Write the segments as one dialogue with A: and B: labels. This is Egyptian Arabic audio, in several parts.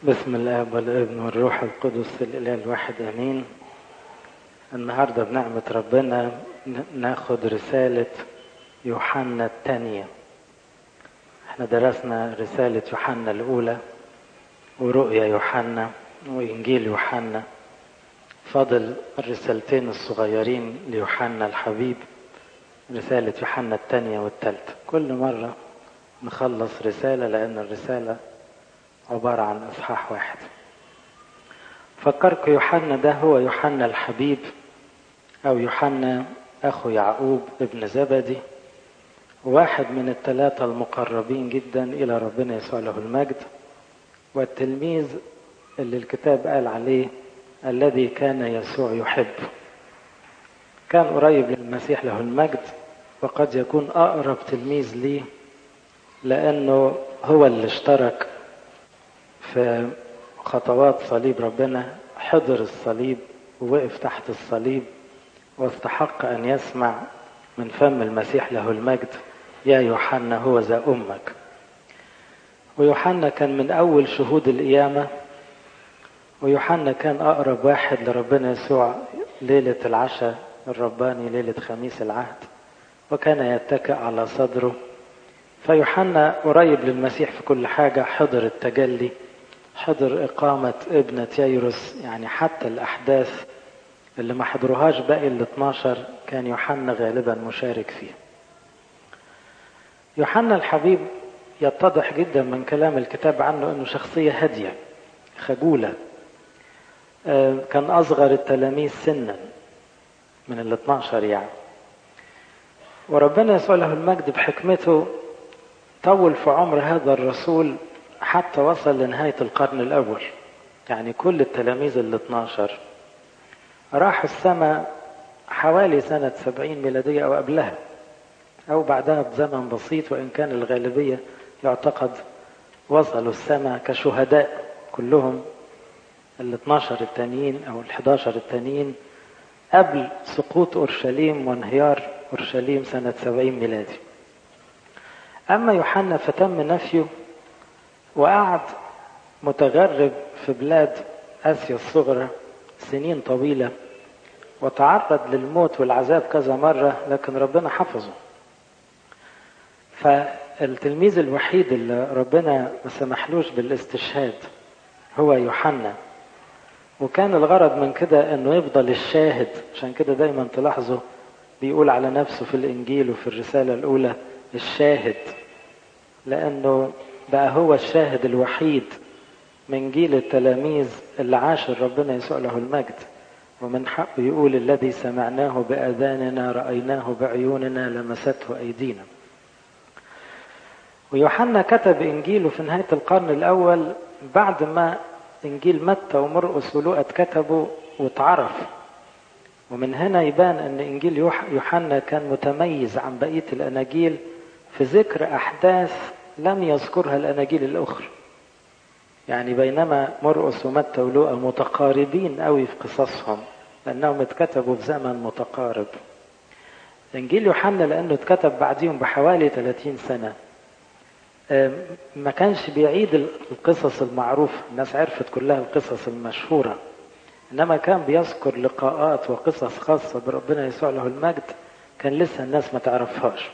A: بسم الاب والابن والروح القدس الاله الواحد امين النهارده بنعمه ربنا ناخد رساله يوحنا الثانيه احنا درسنا رساله يوحنا الاولى ورؤيا يوحنا وانجيل يوحنا فاضل الرسالتين الصغيرين ليوحنا الحبيب رساله يوحنا الثانيه والثالثه كل مره نخلص رساله لان الرساله عبارة عن إصحاح واحد فكرك يوحنا ده هو يوحنا الحبيب أو يوحنا أخو يعقوب ابن زبدي واحد من الثلاثة المقربين جدا إلى ربنا يسوع له المجد والتلميذ اللي الكتاب قال عليه الذي كان يسوع يحبه كان قريب للمسيح له المجد وقد يكون أقرب تلميذ ليه لأنه هو اللي اشترك في خطوات صليب ربنا حضر الصليب ووقف تحت الصليب واستحق أن يسمع من فم المسيح له المجد يا يوحنا هو ذا أمك ويوحنا كان من أول شهود القيامة ويوحنا كان أقرب واحد لربنا يسوع ليلة العشاء الرباني ليلة خميس العهد وكان يتكئ على صدره فيوحنا قريب للمسيح في كل حاجة حضر التجلي حضر إقامة ابنة ييروس يعني حتى الأحداث اللي ما حضروهاش باقي ال 12 كان يوحنا غالبا مشارك فيه. يوحنا الحبيب يتضح جدا من كلام الكتاب عنه انه شخصية هادية خجولة كان أصغر التلاميذ سنا من ال 12 يعني. وربنا يسوع له المجد بحكمته طول في عمر هذا الرسول حتى وصل لنهاية القرن الأول يعني كل التلاميذ ال 12 راحوا السماء حوالي سنة سبعين ميلادية أو قبلها أو بعدها بزمن بسيط وإن كان الغالبية يعتقد وصلوا السماء كشهداء كلهم ال 12 التانيين أو ال 11 التانيين قبل سقوط أورشليم وانهيار أورشليم سنة 70 ميلادي أما يوحنا فتم نفيه وقعد متغرب في بلاد آسيا الصغرى سنين طويلة وتعرض للموت والعذاب كذا مرة لكن ربنا حفظه فالتلميذ الوحيد اللي ربنا ما سمحلوش بالاستشهاد هو يوحنا وكان الغرض من كده انه يفضل الشاهد عشان كده دايما تلاحظوا بيقول على نفسه في الانجيل وفي الرسالة الاولى الشاهد لانه بقى هو الشاهد الوحيد من جيل التلاميذ اللي عاش ربنا يسوع له المجد ومن حقه يقول الذي سمعناه بآذاننا رأيناه بعيوننا لمسته أيدينا ويوحنا كتب إنجيله في نهاية القرن الأول بعد ما إنجيل متى ومرقس ولوقا اتكتبوا واتعرف ومن هنا يبان أن إنجيل يوحنا كان متميز عن بقية الأناجيل في ذكر أحداث لم يذكرها الأناجيل الأخرى يعني بينما مرقس ومتى ولوقا متقاربين قوي في قصصهم لأنهم اتكتبوا في زمن متقارب إنجيل يوحنا لأنه اتكتب بعديهم بحوالي 30 سنة ما كانش بيعيد القصص المعروفة الناس عرفت كلها القصص المشهورة إنما كان بيذكر لقاءات وقصص خاصة بربنا يسوع له المجد كان لسه الناس ما تعرفهاش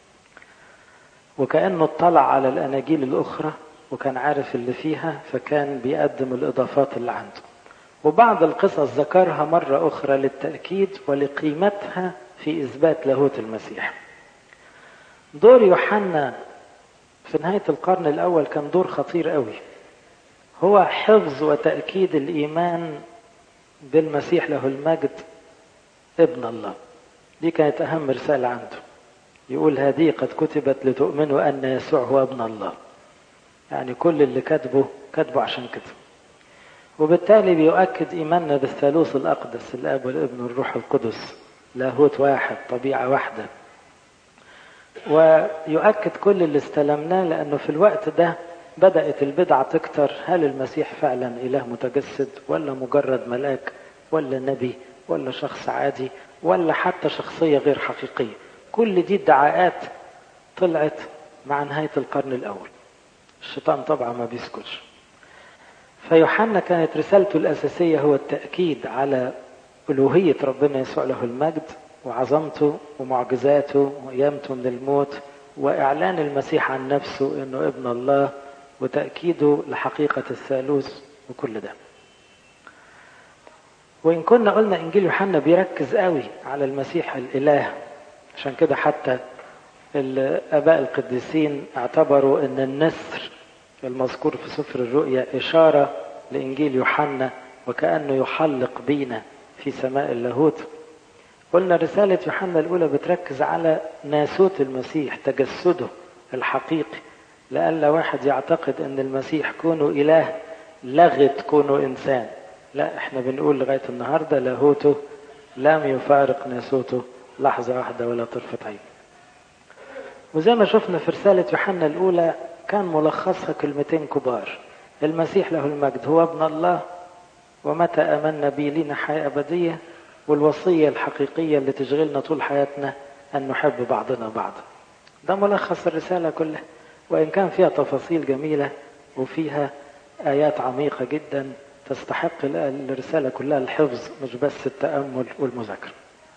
A: وكأنه اطلع على الأناجيل الأخرى وكان عارف اللي فيها فكان بيقدم الإضافات اللي عنده وبعض القصص ذكرها مرة أخرى للتأكيد ولقيمتها في إثبات لاهوت المسيح دور يوحنا في نهاية القرن الأول كان دور خطير قوي هو حفظ وتأكيد الإيمان بالمسيح له المجد ابن الله دي كانت أهم رسالة عنده يقول هذه قد كتبت لتؤمنوا أن يسوع هو ابن الله يعني كل اللي كاتبه كاتبه عشان كده وبالتالي بيؤكد إيماننا بالثالوث الأقدس الآب والابن والروح القدس لاهوت واحد طبيعة واحدة ويؤكد كل اللي استلمناه لأنه في الوقت ده بدأت البدعة تكتر هل المسيح فعلا إله متجسد ولا مجرد ملاك ولا نبي ولا شخص عادي ولا حتى شخصية غير حقيقية كل دي ادعاءات طلعت مع نهاية القرن الأول الشيطان طبعا ما بيسكتش فيوحنا كانت رسالته الأساسية هو التأكيد على ألوهية ربنا يسوع له المجد وعظمته ومعجزاته وقيامته من الموت وإعلان المسيح عن نفسه أنه ابن الله وتأكيده لحقيقة الثالوث وكل ده وإن كنا قلنا إنجيل يوحنا بيركز قوي على المسيح الإله عشان كده حتى الآباء القديسين اعتبروا أن النسر المذكور في سفر الرؤيا إشارة لإنجيل يوحنا وكأنه يحلق بينا في سماء اللاهوت قلنا رسالة يوحنا الأولى بتركز على ناسوت المسيح تجسده الحقيقي لألا واحد يعتقد أن المسيح كونه إله لغت كونه إنسان لا احنا بنقول لغاية النهاردة لاهوته لم يفارق ناسوته لحظة واحدة ولا طرفة عين وزي ما شفنا في رسالة يوحنا الأولى كان ملخصها كلمتين كبار المسيح له المجد هو ابن الله ومتى آمنا به لنا حياة أبدية والوصية الحقيقية اللي تشغلنا طول حياتنا أن نحب بعضنا بعضا ده ملخص الرسالة كلها وإن كان فيها تفاصيل جميلة وفيها آيات عميقة جدا تستحق الرسالة كلها الحفظ مش بس التأمل والمذاكرة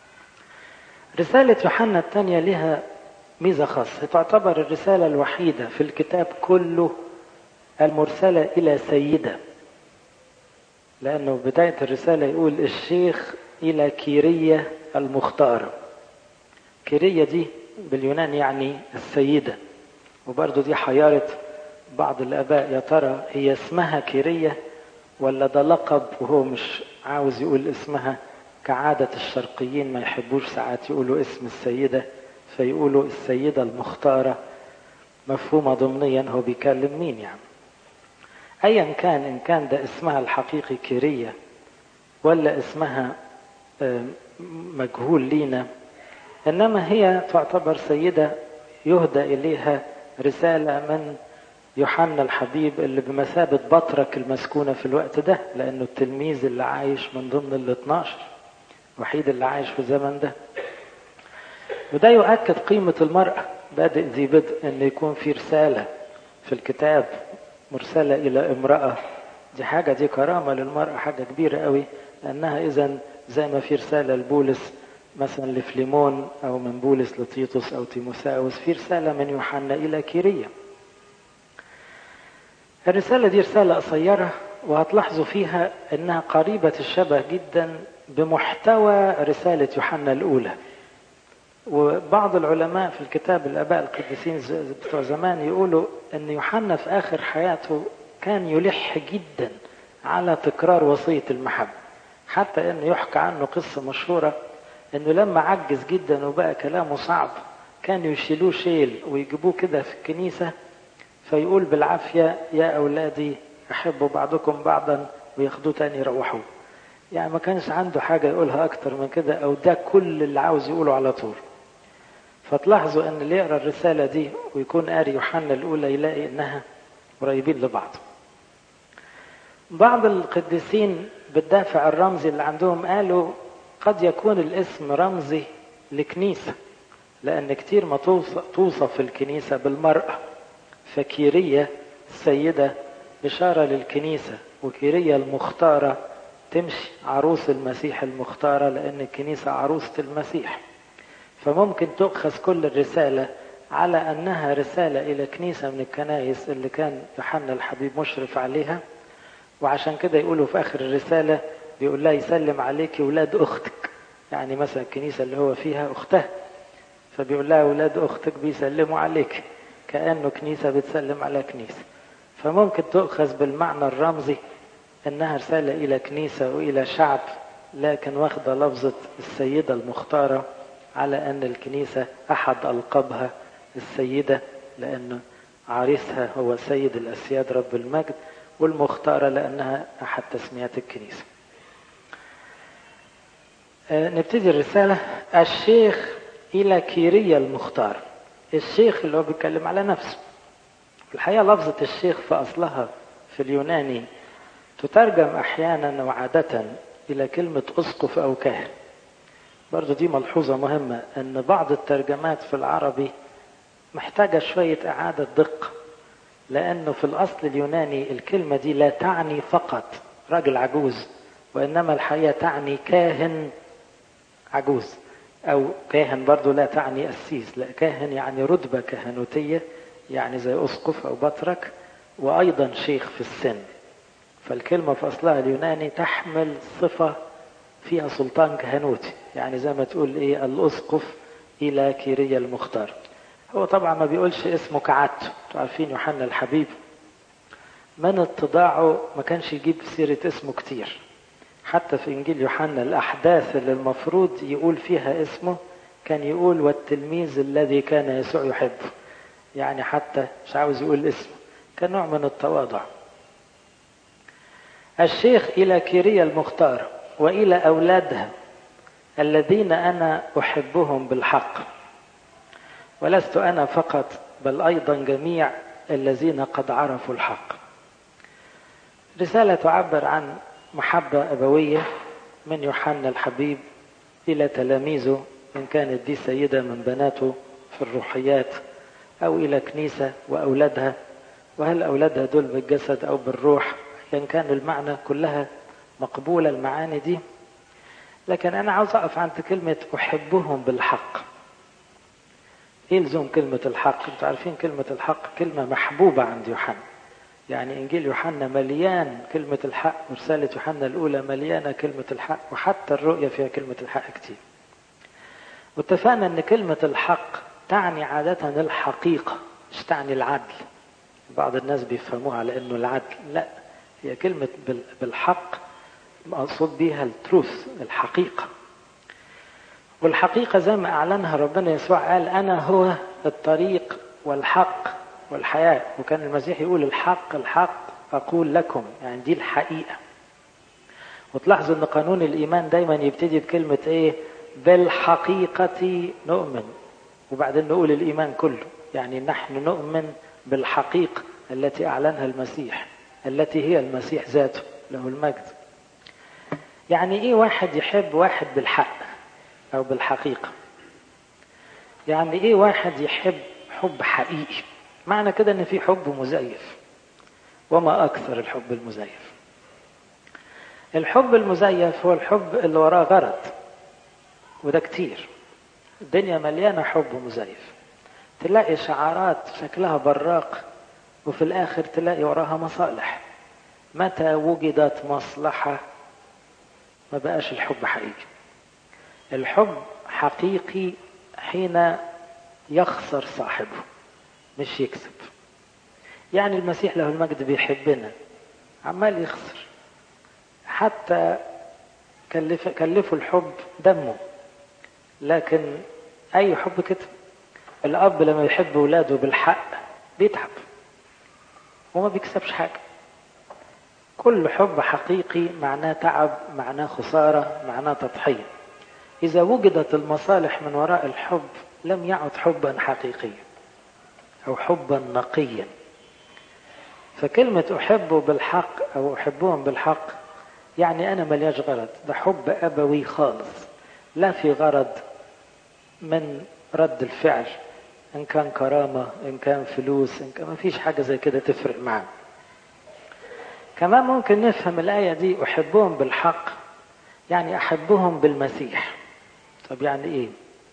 A: رسالة يوحنا الثانية لها ميزة خاصة تعتبر الرسالة الوحيدة في الكتاب كله المرسلة إلى سيدة لأنه بداية الرسالة يقول الشيخ إلى كيرية المختارة كيرية دي باليونان يعني السيدة وبرضه دي حيارة بعض الآباء يا ترى هي اسمها كيرية ولا ده لقب وهو مش عاوز يقول اسمها كعادة الشرقيين ما يحبوش ساعات يقولوا اسم السيدة فيقولوا السيدة المختارة مفهومة ضمنيا هو بيكلم مين يعني ايا كان ان كان ده اسمها الحقيقي كيرية ولا اسمها مجهول لينا انما هي تعتبر سيدة يهدى اليها رسالة من يوحنا الحبيب اللي بمثابة بطرك المسكونة في الوقت ده لانه التلميذ اللي عايش من ضمن ال 12 الوحيد اللي عايش في الزمن ده وده يؤكد قيمة المرأة بادئ ذي بدء ان يكون في رسالة في الكتاب مرسلة إلى امرأة دي حاجة دي كرامة للمرأة حاجة كبيرة قوي لأنها إذا زي ما في رسالة لبولس مثلا لفليمون أو من بولس لتيتوس أو تيموساوس في رسالة من يوحنا إلى كيرية الرسالة دي رسالة قصيرة وهتلاحظوا فيها أنها قريبة الشبه جدا بمحتوى رسالة يوحنا الأولى وبعض العلماء في الكتاب الآباء القديسين بتوع زمان يقولوا أن يوحنا في آخر حياته كان يلح جدا على تكرار وصية المحبة حتى أنه يحكى عنه قصة مشهورة أنه لما عجز جدا وبقى كلامه صعب كانوا يشيلوه شيل ويجيبوه كده في الكنيسة فيقول بالعافية يا أولادي أحبوا بعضكم بعضا وياخدوه تاني يروحوه يعني ما كانش عنده حاجة يقولها أكتر من كده أو ده كل اللي عاوز يقوله على طول فتلاحظوا ان اللي يقرا الرساله دي ويكون قاري يوحنا الاولى يلاقي انها قريبين لبعض. بعض القديسين بالدافع الرمزي اللي عندهم قالوا قد يكون الاسم رمزي لكنيسه لان كتير ما توصف الكنيسه بالمراه فكيريه السيده اشاره للكنيسه وكيريه المختاره تمشي عروس المسيح المختاره لان الكنيسه عروسه المسيح. فممكن تؤخذ كل الرسالة على أنها رسالة إلى كنيسة من الكنائس اللي كان يوحنا الحبيب مشرف عليها وعشان كده يقولوا في آخر الرسالة بيقول لها يسلم عليك ولاد أختك يعني مثلا الكنيسة اللي هو فيها أختها فبيقول لها ولاد أختك بيسلموا عليك كأنه كنيسة بتسلم على كنيسة فممكن تؤخذ بالمعنى الرمزي أنها رسالة إلى كنيسة وإلى شعب لكن واخدة لفظة السيدة المختارة على أن الكنيسة أحد ألقابها السيدة لأن عريسها هو سيد الأسياد رب المجد والمختارة لأنها أحد تسميات الكنيسة نبتدي الرسالة الشيخ إلى كيرية المختار الشيخ اللي هو بيتكلم على نفسه الحقيقة لفظة الشيخ في أصلها في اليوناني تترجم أحيانا وعادة إلى كلمة أسقف أو كاهن برضو دي ملحوظة مهمة أن بعض الترجمات في العربي محتاجة شوية إعادة دقة لأنه في الأصل اليوناني الكلمة دي لا تعني فقط راجل عجوز وإنما الحقيقة تعني كاهن عجوز أو كاهن برضو لا تعني أسيس لا كاهن يعني رتبة كهنوتية يعني زي أسقف أو بطرك وأيضا شيخ في السن فالكلمة في أصلها اليوناني تحمل صفة فيها سلطان كهنوتي يعني زي ما تقول إيه الأسقف إلى كيريا المختار هو طبعا ما بيقولش اسمه كعادته انتوا عارفين يوحنا الحبيب من اتضاعه ما كانش يجيب سيرة اسمه كتير حتى في إنجيل يوحنا الأحداث اللي المفروض يقول فيها اسمه كان يقول والتلميذ الذي كان يسوع يحبه يعني حتى مش عاوز يقول اسمه كان نوع من التواضع الشيخ إلى كيريا المختار وإلى أولادها الذين أنا أحبهم بالحق ولست أنا فقط بل أيضا جميع الذين قد عرفوا الحق رسالة تعبر عن محبة أبوية من يوحنا الحبيب إلى تلاميذه إن كانت دي سيدة من بناته في الروحيات أو إلى كنيسة وأولادها وهل أولادها دول بالجسد أو بالروح إن كان المعنى كلها مقبولة المعاني دي لكن أنا عاوز أقف عند كلمة أحبهم بالحق إيه لزوم كلمة الحق أنتوا عارفين كلمة الحق كلمة محبوبة عند يوحنا يعني إنجيل يوحنا مليان كلمة الحق ورسالة يوحنا الأولى مليانة كلمة الحق وحتى الرؤية فيها كلمة الحق كتير واتفقنا أن كلمة الحق تعني عادة الحقيقة مش تعني العدل بعض الناس بيفهموها على أنه العدل لا هي كلمة بالحق مقصود بيها التروث الحقيقة والحقيقة زي ما أعلنها ربنا يسوع قال أنا هو الطريق والحق والحياة وكان المسيح يقول الحق الحق أقول لكم يعني دي الحقيقة وتلاحظوا أن قانون الإيمان دايما يبتدي بكلمة إيه بالحقيقة نؤمن وبعدين نقول الإيمان كله يعني نحن نؤمن بالحقيقة التي أعلنها المسيح التي هي المسيح ذاته له المجد يعني إيه واحد يحب واحد بالحق أو بالحقيقة يعني إيه واحد يحب حب حقيقي معنى كده ان في حب مزيف وما اكثر الحب المزيف الحب المزيف هو الحب اللي وراه غرض وده كتير الدنيا مليانة حب مزيف تلاقي شعارات شكلها براق وفي الاخر تلاقي وراها مصالح متى وجدت مصلحة ما بقاش الحب حقيقي الحب حقيقي حين يخسر صاحبه مش يكسب يعني المسيح له المجد بيحبنا عمال يخسر حتى كلف كلفوا الحب دمه لكن اي حب كده الاب لما يحب ولاده بالحق بيتعب وما بيكسبش حاجه كل حب حقيقي معناه تعب معناه خساره معناه تضحيه اذا وجدت المصالح من وراء الحب لم يعد حبا حقيقيا أو حبا نقيا فكلمة أحبه بالحق أو أحبهم بالحق يعني أنا ملياش غرض ده حب أبوي خالص لا في غرض من رد الفعل إن كان كرامة إن كان فلوس إن كان ما فيش حاجة زي كده تفرق معاه كمان ممكن نفهم الآية دي أحبهم بالحق يعني أحبهم بالمسيح طب يعني إيه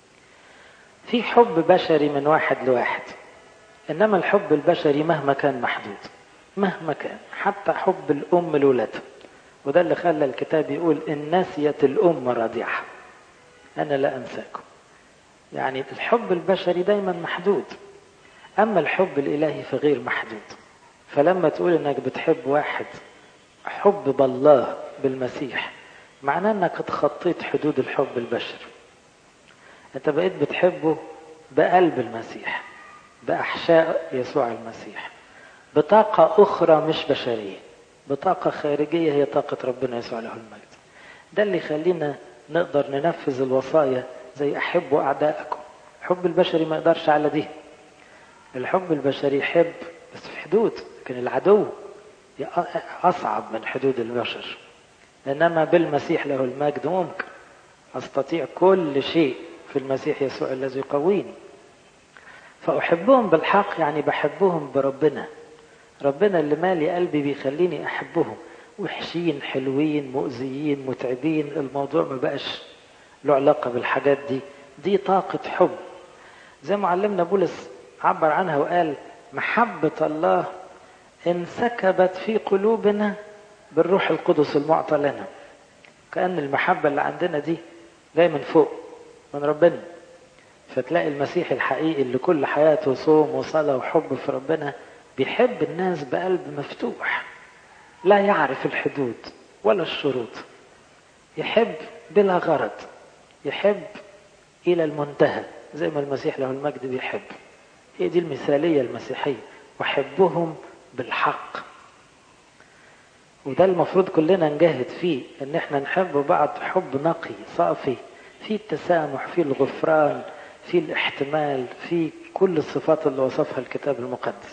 A: في حب بشري من واحد لواحد إنما الحب البشري مهما كان محدود مهما كان حتى حب الأم لولادها وده اللي خلى الكتاب يقول إن نسيت الأم رضيعها أنا لا أنساكم يعني الحب البشري دايما محدود أما الحب الإلهي فغير محدود فلما تقول إنك بتحب واحد حب بالله بالمسيح معناه إنك اتخطيت حدود الحب البشري أنت بقيت بتحبه بقلب المسيح بأحشاء يسوع المسيح بطاقة أخرى مش بشرية بطاقة خارجية هي طاقة ربنا يسوع له المجد ده اللي يخلينا نقدر ننفذ الوصايا زي أحبوا أعدائكم الحب البشري ما يقدرش على دي الحب البشري يحب بس في حدود لكن العدو أصعب من حدود البشر إنما بالمسيح له المجد ممكن أستطيع كل شيء في المسيح يسوع الذي يقويني فأحبهم بالحق يعني بحبهم بربنا ربنا اللي مالي قلبي بيخليني أحبهم وحشين حلوين مؤذيين متعبين الموضوع ما بقاش له علاقة بالحاجات دي دي طاقة حب زي ما علمنا بولس عبر عنها وقال محبة الله انسكبت في قلوبنا بالروح القدس المعطى لنا كأن المحبة اللي عندنا دي جاية من فوق من ربنا فتلاقي المسيح الحقيقي اللي كل حياته صوم وصلاة وحب في ربنا بيحب الناس بقلب مفتوح لا يعرف الحدود ولا الشروط يحب بلا غرض يحب إلى المنتهى زي ما المسيح له المجد بيحب هي دي المثالية المسيحية وحبهم بالحق وده المفروض كلنا نجاهد فيه ان احنا نحب بعض حب نقي صافي في التسامح في الغفران في الاحتمال في كل الصفات اللي وصفها الكتاب المقدس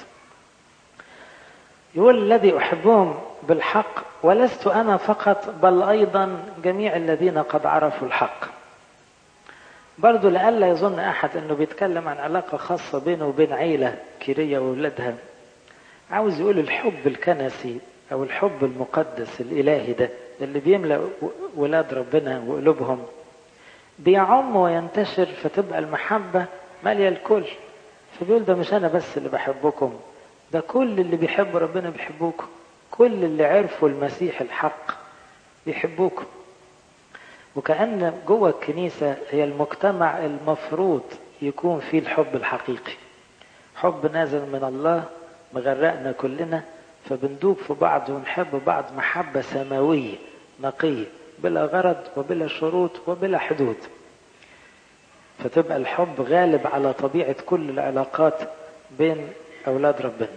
A: يقول الذي احبهم بالحق ولست انا فقط بل ايضا جميع الذين قد عرفوا الحق برضو لألا يظن أحد أنه بيتكلم عن علاقة خاصة بينه وبين عيلة كيرية وولادها عاوز يقول الحب الكنسي أو الحب المقدس الإلهي ده اللي بيملأ ولاد ربنا وقلوبهم بيعم وينتشر فتبقى المحبة مالية الكل فبيقول ده مش أنا بس اللي بحبكم ده كل اللي بيحبوا ربنا بيحبوكم كل اللي عرفوا المسيح الحق بيحبوكم وكأن جوه الكنيسة هي المجتمع المفروض يكون فيه الحب الحقيقي حب نازل من الله مغرقنا كلنا فبندوب في بعض ونحب بعض محبة سماوية نقية بلا غرض وبلا شروط وبلا حدود فتبقى الحب غالب على طبيعة كل العلاقات بين أولاد ربنا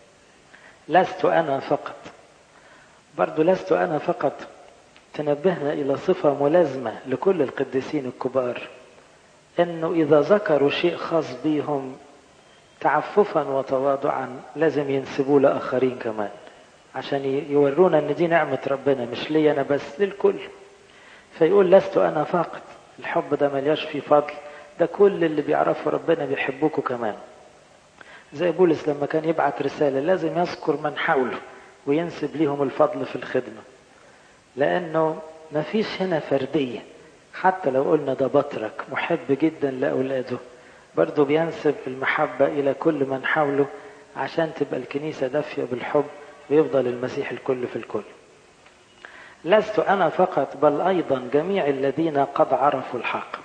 A: لست أنا فقط برضو لست أنا فقط تنبهنا إلى صفة ملازمة لكل القديسين الكبار أنه إذا ذكروا شيء خاص بيهم تعففا وتواضعا لازم ينسبوه لآخرين كمان عشان يورونا أن دي نعمة ربنا مش لي أنا بس للكل فيقول لست أنا فقط الحب ده ملياش فيه فضل ده كل اللي بيعرفوا ربنا بيحبوكوا كمان زي بولس لما كان يبعت رسالة لازم يذكر من حوله وينسب ليهم الفضل في الخدمة لأنه ما فيش هنا فردية حتى لو قلنا ده بطرك محب جدا لأولاده برضه بينسب المحبة إلى كل من حوله عشان تبقى الكنيسة دافية بالحب ويفضل المسيح الكل في الكل لست أنا فقط بل أيضا جميع الذين قد عرفوا الحق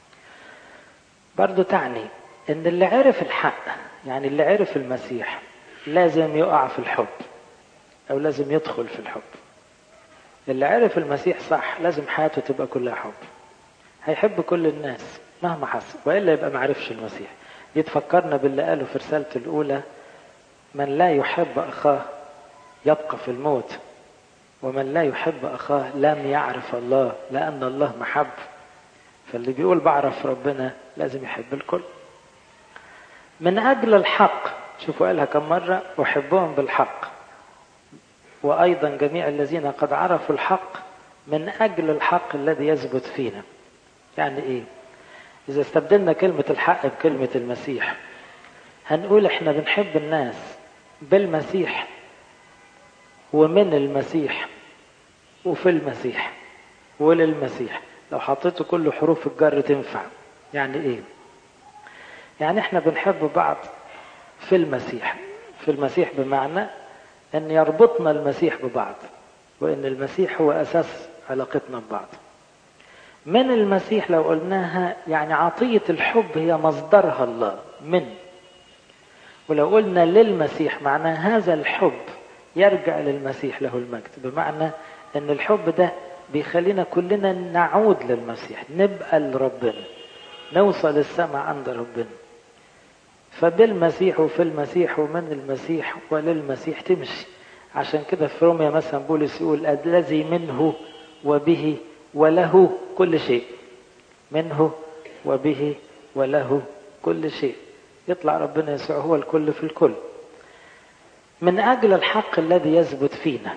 A: برضه تعني ان اللي عرف الحق يعني اللي عرف المسيح لازم يقع في الحب او لازم يدخل في الحب اللي عرف المسيح صح لازم حياته تبقى كلها حب هيحب كل الناس مهما حصل والا يبقى ما عرفش المسيح دي تفكرنا باللي قاله في رسالته الاولى من لا يحب اخاه يبقى في الموت ومن لا يحب اخاه لم يعرف الله لان الله محب فاللي بيقول بعرف ربنا لازم يحب الكل من أجل الحق شوفوا قالها كم مرة أحبهم بالحق وأيضا جميع الذين قد عرفوا الحق من أجل الحق الذي يثبت فينا يعني إيه إذا استبدلنا كلمة الحق بكلمة المسيح هنقول إحنا بنحب الناس بالمسيح ومن المسيح وفي المسيح وللمسيح لو حطيتوا كل حروف الجر تنفع يعني ايه يعني احنا بنحب بعض في المسيح في المسيح بمعنى ان يربطنا المسيح ببعض وان المسيح هو اساس علاقتنا ببعض من المسيح لو قلناها يعني عطية الحب هي مصدرها الله من ولو قلنا للمسيح معناه هذا الحب يرجع للمسيح له المجد بمعنى ان الحب ده بيخلينا كلنا نعود للمسيح نبقى لربنا نوصل السماء عند ربنا فبالمسيح وفي المسيح ومن المسيح وللمسيح تمشي عشان كده في روميا مثلا بولس يقول الذي منه وبه وله كل شيء منه وبه وله كل شيء يطلع ربنا يسوع هو الكل في الكل من أجل الحق الذي يثبت فينا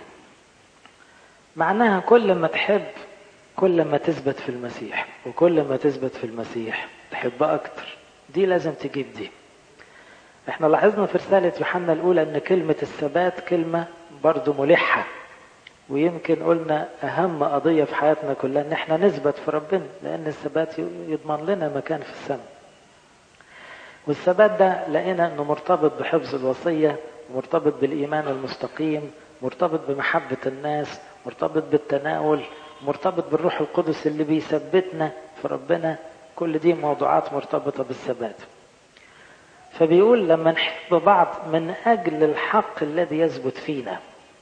A: معناها كل ما تحب كل ما تثبت في المسيح وكل ما تثبت في المسيح تحب أكتر دي لازم تجيب دي احنا لاحظنا في رسالة يوحنا الأولى أن كلمة الثبات كلمة برضو ملحة ويمكن قلنا أهم قضية في حياتنا كلها أن احنا نثبت في ربنا لأن الثبات يضمن لنا مكان في السماء والثبات ده لقينا أنه مرتبط بحفظ الوصية مرتبط بالإيمان المستقيم مرتبط بمحبة الناس مرتبط بالتناول مرتبط بالروح القدس اللي بيثبتنا في ربنا كل دي موضوعات مرتبطة بالثبات فبيقول لما نحب بعض من أجل الحق الذي يثبت فينا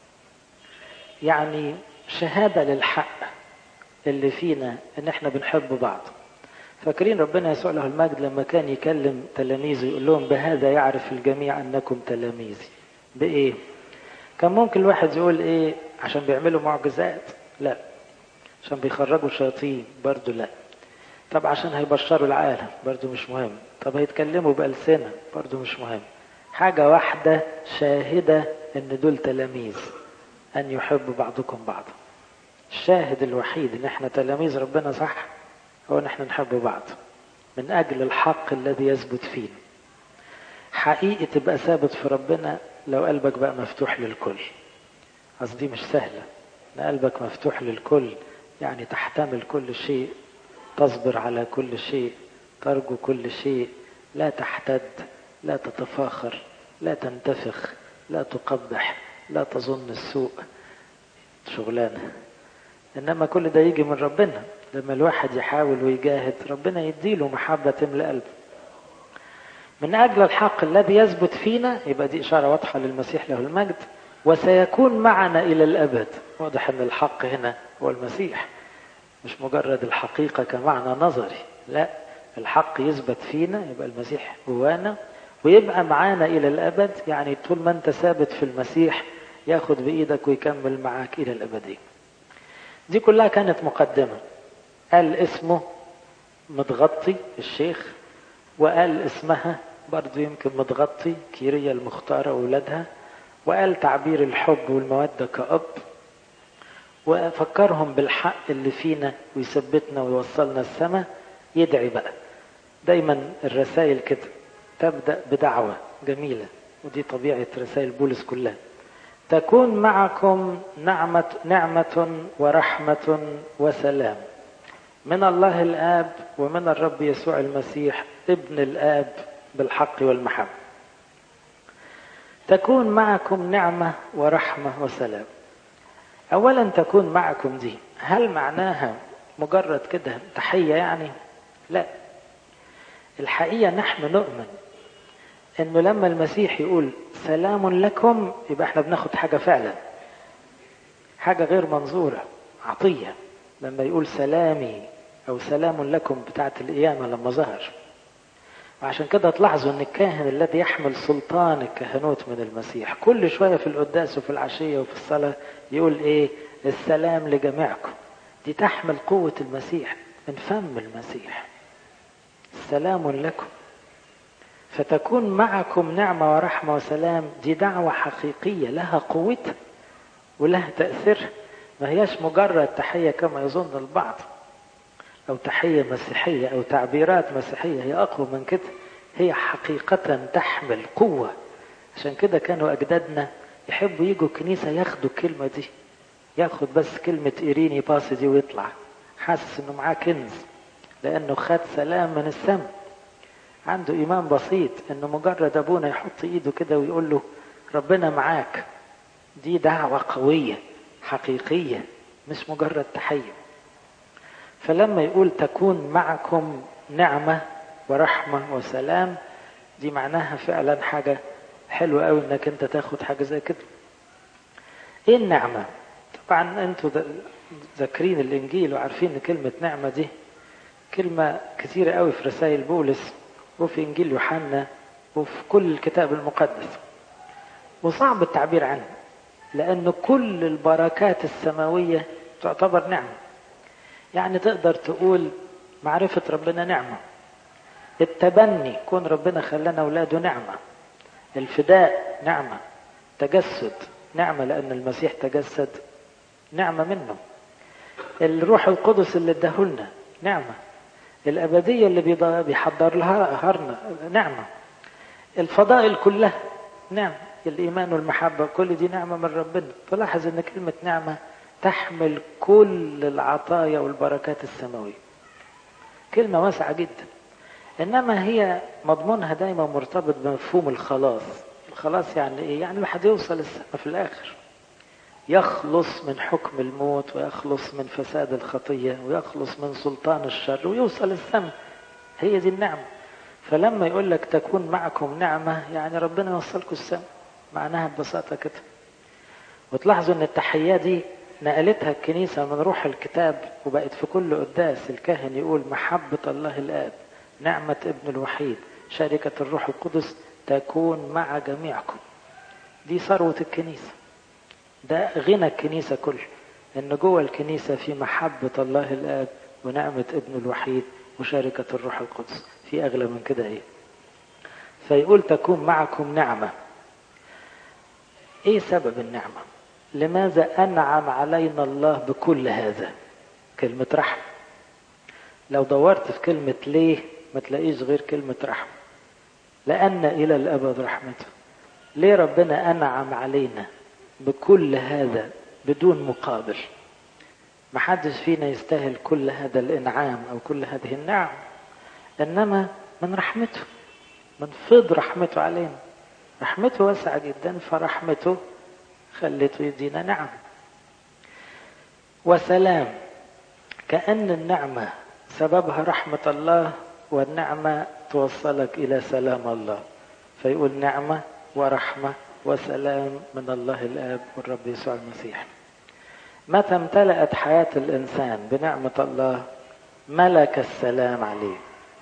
A: يعني شهادة للحق اللي فينا ان احنا بنحب بعض فاكرين ربنا يسوع له المجد لما كان يكلم تلاميذه يقول لهم بهذا يعرف الجميع انكم تلاميذي بايه كان ممكن الواحد يقول ايه عشان بيعملوا معجزات لا عشان بيخرجوا شياطين برضو لا طب عشان هيبشروا العالم برضو مش مهم طب هيتكلموا بألسنة برضو مش مهم حاجة واحدة شاهدة ان دول تلاميذ ان يحب بعضكم بعضا الشاهد الوحيد ان احنا تلاميذ ربنا صح هو ان احنا نحب بعض من اجل الحق الذي يثبت فينا حقيقي تبقى ثابت في ربنا لو قلبك بقى مفتوح للكل قصدي مش سهلة ان قلبك مفتوح للكل يعني تحتمل كل شيء تصبر على كل شيء ترجو كل شيء لا تحتد لا تتفاخر لا تنتفخ لا تقبح لا تظن السوء شغلانة إنما كل ده يجي من ربنا لما الواحد يحاول ويجاهد ربنا يديله محبة تملأ قلبه من أجل الحق الذي يثبت فينا يبقى دي إشارة واضحة للمسيح له المجد وسيكون معنا إلى الأبد واضح أن الحق هنا هو المسيح مش مجرد الحقيقة كمعنى نظري لا الحق يثبت فينا يبقى المسيح جوانا ويبقى معانا إلى الأبد يعني طول ما أنت ثابت في المسيح ياخد بإيدك ويكمل معاك إلى الأبدية دي كلها كانت مقدمة قال اسمه متغطي الشيخ وقال اسمها برضو يمكن متغطي كيريا المختارة وولادها وقال تعبير الحب والمودة كأب وفكرهم بالحق اللي فينا ويثبتنا ويوصلنا السماء يدعي بقى دايما الرسائل كده تبدأ بدعوة جميلة ودي طبيعة رسائل بولس كلها تكون معكم نعمة, نعمة ورحمة وسلام من الله الآب ومن الرب يسوع المسيح ابن الآب بالحق والمحبة تكون معكم نعمة ورحمة وسلام أولا تكون معكم دي هل معناها مجرد كده تحية يعني لا الحقيقة نحن نؤمن انه لما المسيح يقول سلام لكم يبقى احنا بناخد حاجة فعلا حاجة غير منظورة عطية لما يقول سلامي او سلام لكم بتاعت القيامة لما ظهر وعشان كده تلاحظوا ان الكاهن الذي يحمل سلطان الكهنوت من المسيح كل شوية في القداس وفي العشية وفي الصلاة يقول ايه السلام لجميعكم دي تحمل قوة المسيح من فم المسيح سلام لكم فتكون معكم نعمة ورحمة وسلام دي دعوة حقيقية لها قوتها ولها تأثير ما هياش مجرد تحية كما يظن البعض أو تحية مسيحية أو تعبيرات مسيحية هي أقوى من كده هي حقيقة تحمل قوة عشان كده كانوا أجدادنا يحبوا يجوا الكنيسة ياخدوا الكلمة دي ياخد بس كلمة إيريني باس دي ويطلع حاسس إنه معاه كنز لأنه خد سلام من السماء عنده إيمان بسيط إنه مجرد أبونا يحط إيده كده ويقول له ربنا معاك دي دعوة قوية حقيقية مش مجرد تحية فلما يقول تكون معكم نعمة ورحمة وسلام دي معناها فعلا حاجة حلوة قوي انك انت تاخد حاجة زي كده ايه النعمة طبعا انتوا ذاكرين الانجيل وعارفين ان كلمة نعمة دي كلمة كثيرة قوي في رسائل بولس وفي انجيل يوحنا وفي كل الكتاب المقدس وصعب التعبير عنها لأن كل البركات السماوية تعتبر نعمة يعني تقدر تقول معرفة ربنا نعمة التبني كون ربنا خلانا أولاده نعمة الفداء نعمة تجسد نعمة لأن المسيح تجسد نعمة منه الروح القدس اللي اداهولنا نعمة الأبدية اللي بيحضر لها نعمة الفضائل كلها نعم الإيمان والمحبة كل دي نعمة من ربنا تلاحظ أن كلمة نعمة تحمل كل العطايا والبركات السماوية كلمة واسعة جدا إنما هي مضمونها دايما مرتبط بمفهوم الخلاص الخلاص يعني إيه؟ يعني الواحد يوصل السماء في الآخر يخلص من حكم الموت ويخلص من فساد الخطية ويخلص من سلطان الشر ويوصل السماء هي دي النعمة فلما يقول لك تكون معكم نعمة يعني ربنا يوصلكم السماء معناها ببساطة كده وتلاحظوا ان التحية دي نقلتها الكنيسة من روح الكتاب وبقت في كل قداس الكاهن يقول محبة الله الآب نعمة ابن الوحيد شركة الروح القدس تكون مع جميعكم دي ثروة الكنيسة ده غنى الكنيسة كله ان جوه الكنيسة في محبة الله الآب ونعمة ابن الوحيد وشركة الروح القدس في أغلى من كده إيه فيقول تكون معكم نعمة إيه سبب النعمة لماذا أنعم علينا الله بكل هذا كلمة رحمة لو دورت في كلمة ليه ما تلاقيش غير كلمة رحمة لأن إلى الأبد رحمته ليه ربنا أنعم علينا بكل هذا بدون مقابل محدش فينا يستاهل كل هذا الإنعام أو كل هذه النعم إنما من رحمته من فض رحمته علينا رحمته واسعة جدا فرحمته خلته يدينا نعم وسلام كأن النعمة سببها رحمة الله والنعمة توصلك إلى سلام الله فيقول نعمة ورحمة وسلام من الله الآب والرب يسوع المسيح متى امتلأت حياة الإنسان بنعمة الله ملك السلام عليه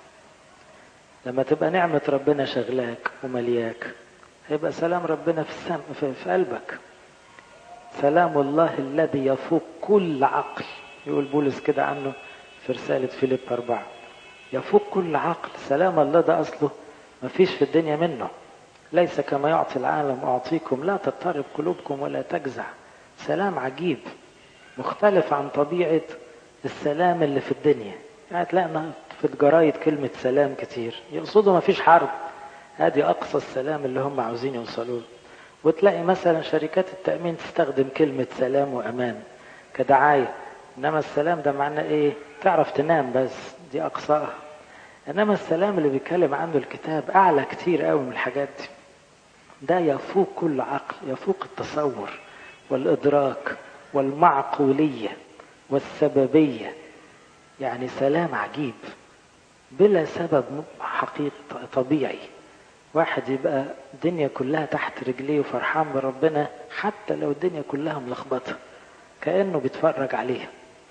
A: لما تبقى نعمة ربنا شغلاك وملياك هيبقى سلام ربنا في السم في, في قلبك سلام الله الذي يفوق كل عقل يقول بولس كده عنه في رسالة فيليب أربعة يفوق كل عقل سلام الله ده أصله ما فيش في الدنيا منه ليس كما يعطي العالم أعطيكم لا تضطرب قلوبكم ولا تجزع سلام عجيب مختلف عن طبيعة السلام اللي في الدنيا يعني تلاقي في الجرايد كلمة سلام كتير يقصدوا ما فيش حرب ادي اقصى السلام اللي هم عاوزين يوصلوا له وتلاقي مثلا شركات التأمين تستخدم كلمة سلام وأمان كدعاية إنما السلام ده معناه إيه؟ تعرف تنام بس دي أقصاها إنما السلام اللي بيتكلم عنه الكتاب أعلى كتير قوي من الحاجات دي ده يفوق كل عقل يفوق التصور والإدراك والمعقولية والسببية يعني سلام عجيب بلا سبب حقيقي طبيعي واحد يبقى الدنيا كلها تحت رجليه وفرحان بربنا حتى لو الدنيا كلها ملخبطة كأنه بيتفرج عليها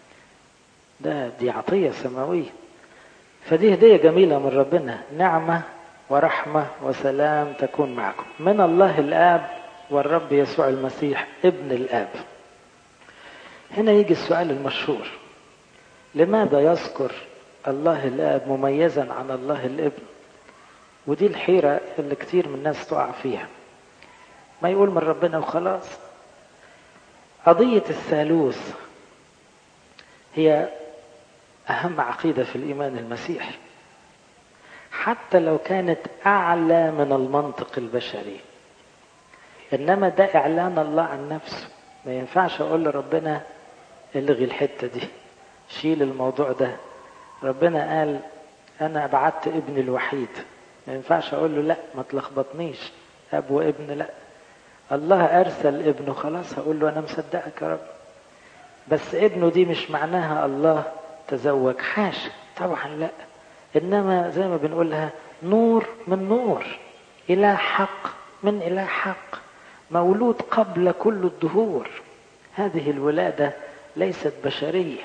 A: ده دي عطية سماوية فدي هدية جميلة من ربنا نعمة ورحمة وسلام تكون معكم من الله الآب والرب يسوع المسيح ابن الآب هنا يجي السؤال المشهور لماذا يذكر الله الآب مميزا عن الله الابن ودي الحيرة اللي كتير من الناس تقع فيها ما يقول من ربنا وخلاص قضية الثالوث هي أهم عقيدة في الإيمان المسيحي حتى لو كانت أعلى من المنطق البشري إنما ده إعلان الله عن نفسه ما ينفعش أقول لربنا الغي الحتة دي شيل الموضوع ده ربنا قال أنا بعت ابني الوحيد ما ينفعش أقول له لا ما تلخبطنيش أب وابن لا الله أرسل ابنه خلاص هقول له أنا مصدقك يا رب بس ابنه دي مش معناها الله تزوج حاشا طبعا لا إنما زي ما بنقولها نور من نور إله حق من إله حق مولود قبل كل الدهور هذه الولادة ليست بشرية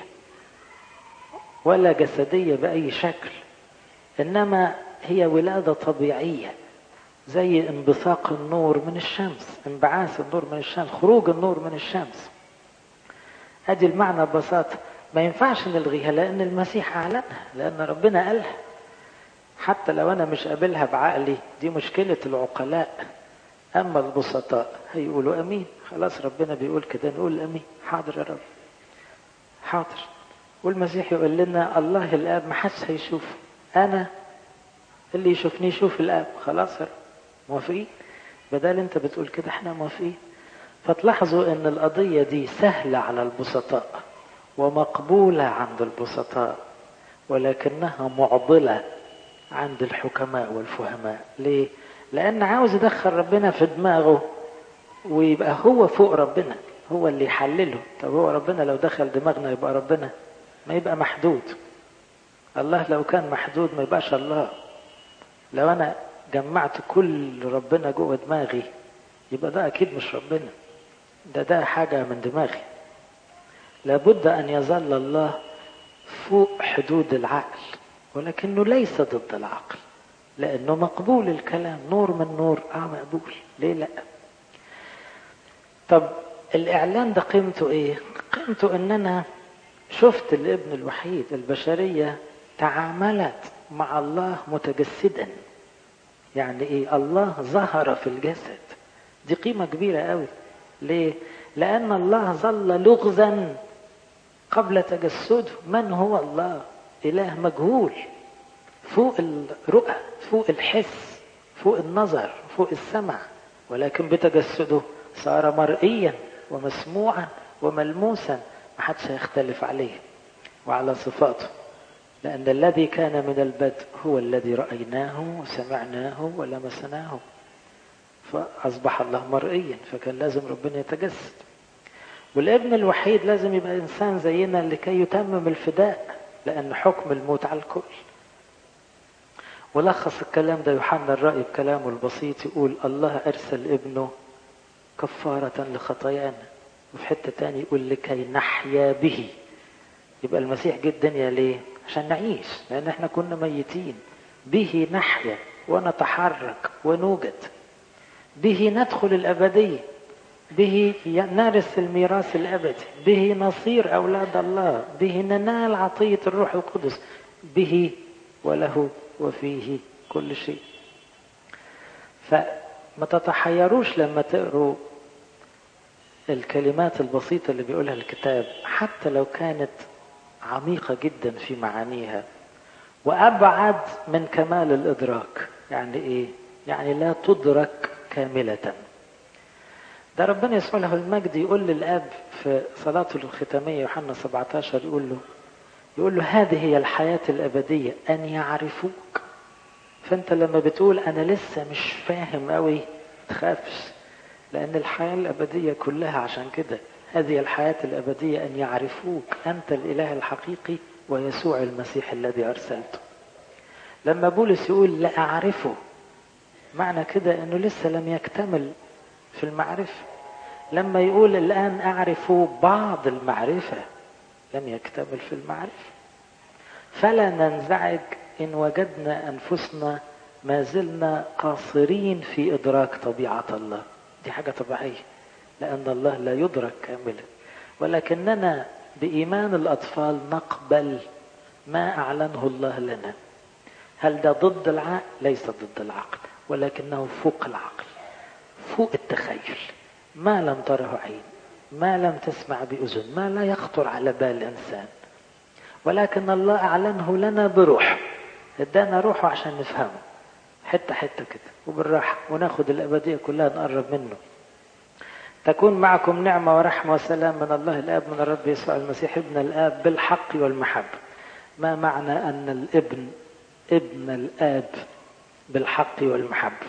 A: ولا جسدية بأي شكل إنما هي ولادة طبيعية زي انبثاق النور من الشمس انبعاث النور من الشمس خروج النور من الشمس ادي المعنى ببساطة ما ينفعش نلغيها لان المسيح اعلنها لان ربنا قالها حتى لو انا مش قابلها بعقلي دي مشكلة العقلاء اما البسطاء هيقولوا امين خلاص ربنا بيقول كده نقول امين حاضر يا رب حاضر والمسيح يقول لنا الله الاب ما حدش هيشوفه انا اللي يشوفني يشوف الاب خلاص يا رب موافقين بدل انت بتقول كده احنا موافقين فتلاحظوا ان القضية دي سهلة على البسطاء ومقبولة عند البسطاء ولكنها معضلة عند الحكماء والفهماء ليه؟ لأن عاوز يدخل ربنا في دماغه ويبقى هو فوق ربنا هو اللي يحلله طب هو ربنا لو دخل دماغنا يبقى ربنا ما يبقى محدود الله لو كان محدود ما يبقاش الله لو أنا جمعت كل ربنا جوه دماغي يبقى ده أكيد مش ربنا ده ده حاجة من دماغي لابد أن يظل الله فوق حدود العقل ولكنه ليس ضد العقل لأنه مقبول الكلام نور من نور آه مقبول ليه لا طب الإعلان ده قيمته إيه قيمته إن أنا شفت الابن الوحيد البشرية تعاملت مع الله متجسدا يعني إيه الله ظهر في الجسد دي قيمة كبيرة قوي ليه لأن الله ظل لغزا قبل تجسده من هو الله إله مجهول فوق الرؤى فوق الحس فوق النظر فوق السمع ولكن بتجسده صار مرئيا ومسموعا وملموسا ما حدش هيختلف عليه وعلى صفاته لأن الذي كان من البدء هو الذي رأيناه وسمعناه ولمسناه فأصبح الله مرئيا فكان لازم ربنا يتجسد والابن الوحيد لازم يبقى إنسان زينا لكي يتمم الفداء لأن حكم الموت على الكل ولخص الكلام ده يوحنا الرأي بكلامه البسيط يقول الله أرسل ابنه كفارة لخطايانا وفي حتة تاني يقول لكي نحيا به يبقى المسيح جه الدنيا ليه؟ عشان نعيش لأن احنا كنا ميتين به نحيا ونتحرك ونوجد به ندخل الأبدية به نرث الميراث الأبدي به نصير أولاد الله به ننال عطية الروح القدس به وله وفيه كل شيء فما تتحيروش لما تقروا الكلمات البسيطة اللي بيقولها الكتاب حتى لو كانت عميقة جدا في معانيها وأبعد من كمال الإدراك يعني إيه؟ يعني لا تدرك كاملة ده ربنا يسوع له المجد يقول للاب في صلاته الختاميه يوحنا 17 يقول له يقول له هذه هي الحياه الابديه ان يعرفوك فانت لما بتقول انا لسه مش فاهم قوي تخافش لان الحياه الابديه كلها عشان كده هذه الحياه الابديه ان يعرفوك انت الاله الحقيقي ويسوع المسيح الذي ارسلته لما بولس يقول لا اعرفه معنى كده انه لسه لم يكتمل في المعرفة لما يقول الآن أعرف بعض المعرفة لم يكتمل في المعرفة فلا ننزعج إن وجدنا أنفسنا ما زلنا قاصرين في إدراك طبيعة الله دي حاجة طبيعية لأن الله لا يدرك كاملا ولكننا بإيمان الأطفال نقبل ما أعلنه الله لنا هل ده ضد العقل؟ ليس ضد العقل ولكنه فوق العقل فوق التخيل ما لم تره عين ما لم تسمع بأذن ما لا يخطر على بال الإنسان ولكن الله أعلنه لنا بروح ادانا روحه عشان نفهمه حتة حتة كده وبالراحة وناخد الأبدية كلها نقرب منه تكون معكم نعمة ورحمة وسلام من الله الآب من الرب يسوع المسيح ابن الآب بالحق والمحبة ما معنى أن الابن ابن الآب بالحق والمحبة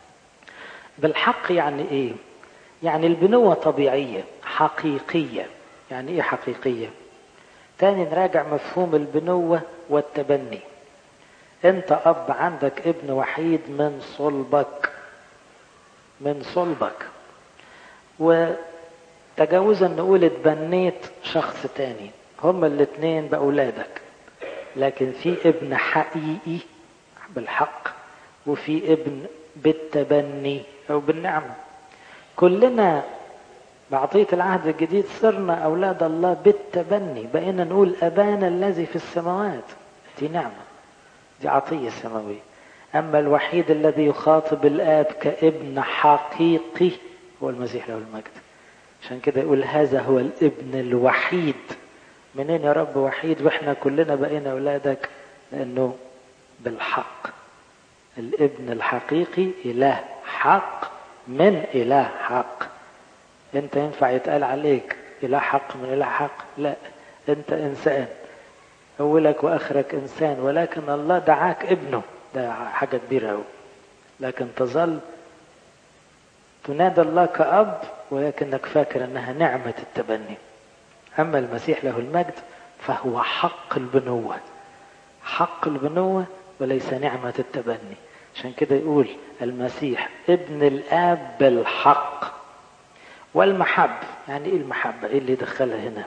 A: بالحق يعني ايه يعني البنوة طبيعية حقيقية يعني ايه حقيقية تاني نراجع مفهوم البنوة والتبني انت اب عندك ابن وحيد من صلبك من صلبك وتجاوزا نقول اتبنيت شخص تاني هما الاتنين بأولادك لكن في ابن حقيقي بالحق وفي ابن بالتبني أو بالنعمة كلنا بعطية العهد الجديد صرنا أولاد الله بالتبني بقينا نقول أبانا الذي في السماوات دي نعمة دي عطية سماوية أما الوحيد الذي يخاطب الآب كابن حقيقي هو المسيح له المجد عشان كده يقول هذا هو الابن الوحيد منين يا رب وحيد واحنا كلنا بقينا أولادك لأنه بالحق الابن الحقيقي إله حق من إله حق أنت ينفع يتقال عليك إله حق من إله حق لا أنت إنسان أولك وآخرك إنسان ولكن الله دعاك ابنه ده حاجة كبيرة أوي لكن تظل تنادى الله كأب ولكنك فاكر أنها نعمة التبني أما المسيح له المجد فهو حق البنوة حق البنوة وليس نعمة التبني عشان كده يقول المسيح ابن الآب بالحق والمحبة يعني إيه المحبة إيه اللي دخلها هنا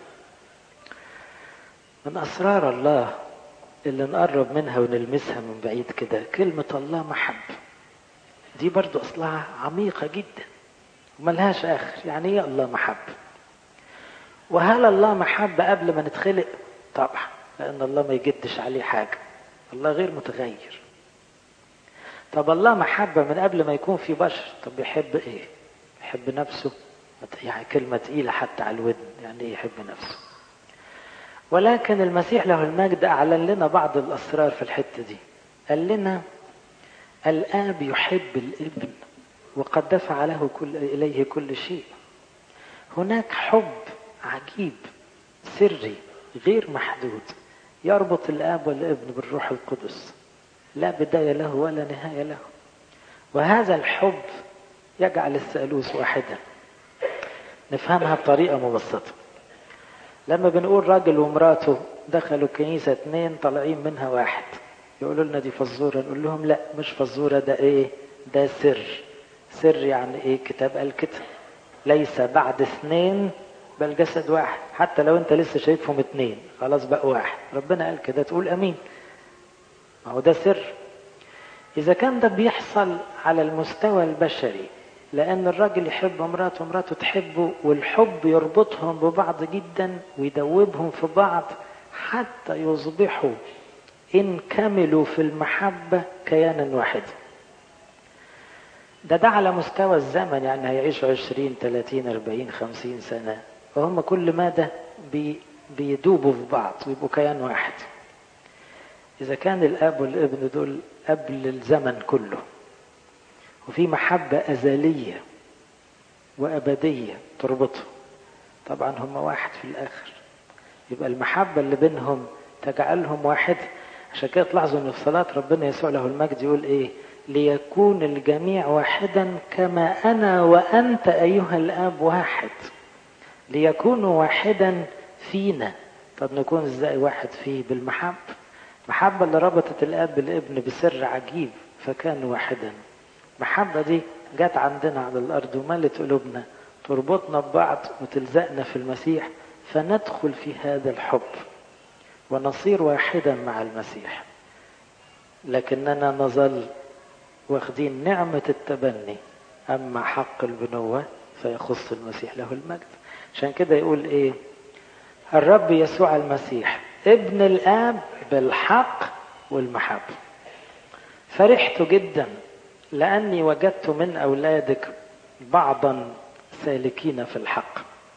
A: من أسرار الله اللي نقرب منها ونلمسها من بعيد كده كلمة الله محبة دي برضو أصلها عميقة جدا وملهاش آخر يعني إيه الله محبة وهل الله محبة قبل ما نتخلق طبعا لأن الله ما يجدش عليه حاجة الله غير متغير طب الله محبة من قبل ما يكون في بشر طب يحب ايه يحب نفسه يعني كلمة تقيلة حتى على الودن يعني ايه يحب نفسه ولكن المسيح له المجد أعلن لنا بعض الأسرار في الحتة دي قال لنا الآب يحب الابن وقد دفع له كل إليه كل شيء هناك حب عجيب سري غير محدود يربط الآب والابن بالروح القدس لا بداية له ولا نهاية له وهذا الحب يجعل الثالوث واحدا نفهمها بطريقة مبسطة لما بنقول راجل ومراته دخلوا الكنيسة اتنين طالعين منها واحد يقولوا لنا دي فزورة نقول لهم لا مش فزورة ده ايه ده سر سر يعني ايه كتاب قال كده ليس بعد اثنين بل جسد واحد حتى لو انت لسه شايفهم اتنين خلاص بقى واحد ربنا قال كده تقول امين ما هو ده سر اذا كان ده بيحصل على المستوى البشري لان الراجل يحب مراته ومراته تحبه والحب يربطهم ببعض جدا ويدوبهم في بعض حتى يصبحوا ان كملوا في المحبه كيانا واحدا ده ده على مستوى الزمن يعني هيعيشوا 20 30 40 50 سنه وهم كل مدى بي بيدوبوا في بعض ويبقوا كيان واحد إذا كان الأب والابن دول قبل الزمن كله وفي محبة أزلية وأبدية تربطهم طبعا هم واحد في الآخر يبقى المحبة اللي بينهم تجعلهم واحد عشان كده تلاحظوا ان في صلاة ربنا يسوع له المجد يقول ايه ليكون الجميع واحدا كما انا وانت ايها الاب واحد ليكونوا واحدا فينا طب نكون ازاي واحد فيه بالمحبة المحبة اللي ربطت الاب بالابن بسر عجيب فكانوا واحدا المحبة دي جت عندنا على الارض وملت قلوبنا تربطنا ببعض وتلزقنا في المسيح فندخل في هذا الحب ونصير واحدا مع المسيح لكننا نظل واخدين نعمة التبني أما حق البنوة فيخص المسيح له المجد عشان كده يقول إيه الرب يسوع المسيح ابن الآب بالحق والمحبة فرحت جدا لأني وجدت من أولادك بعضا سالكين في الحق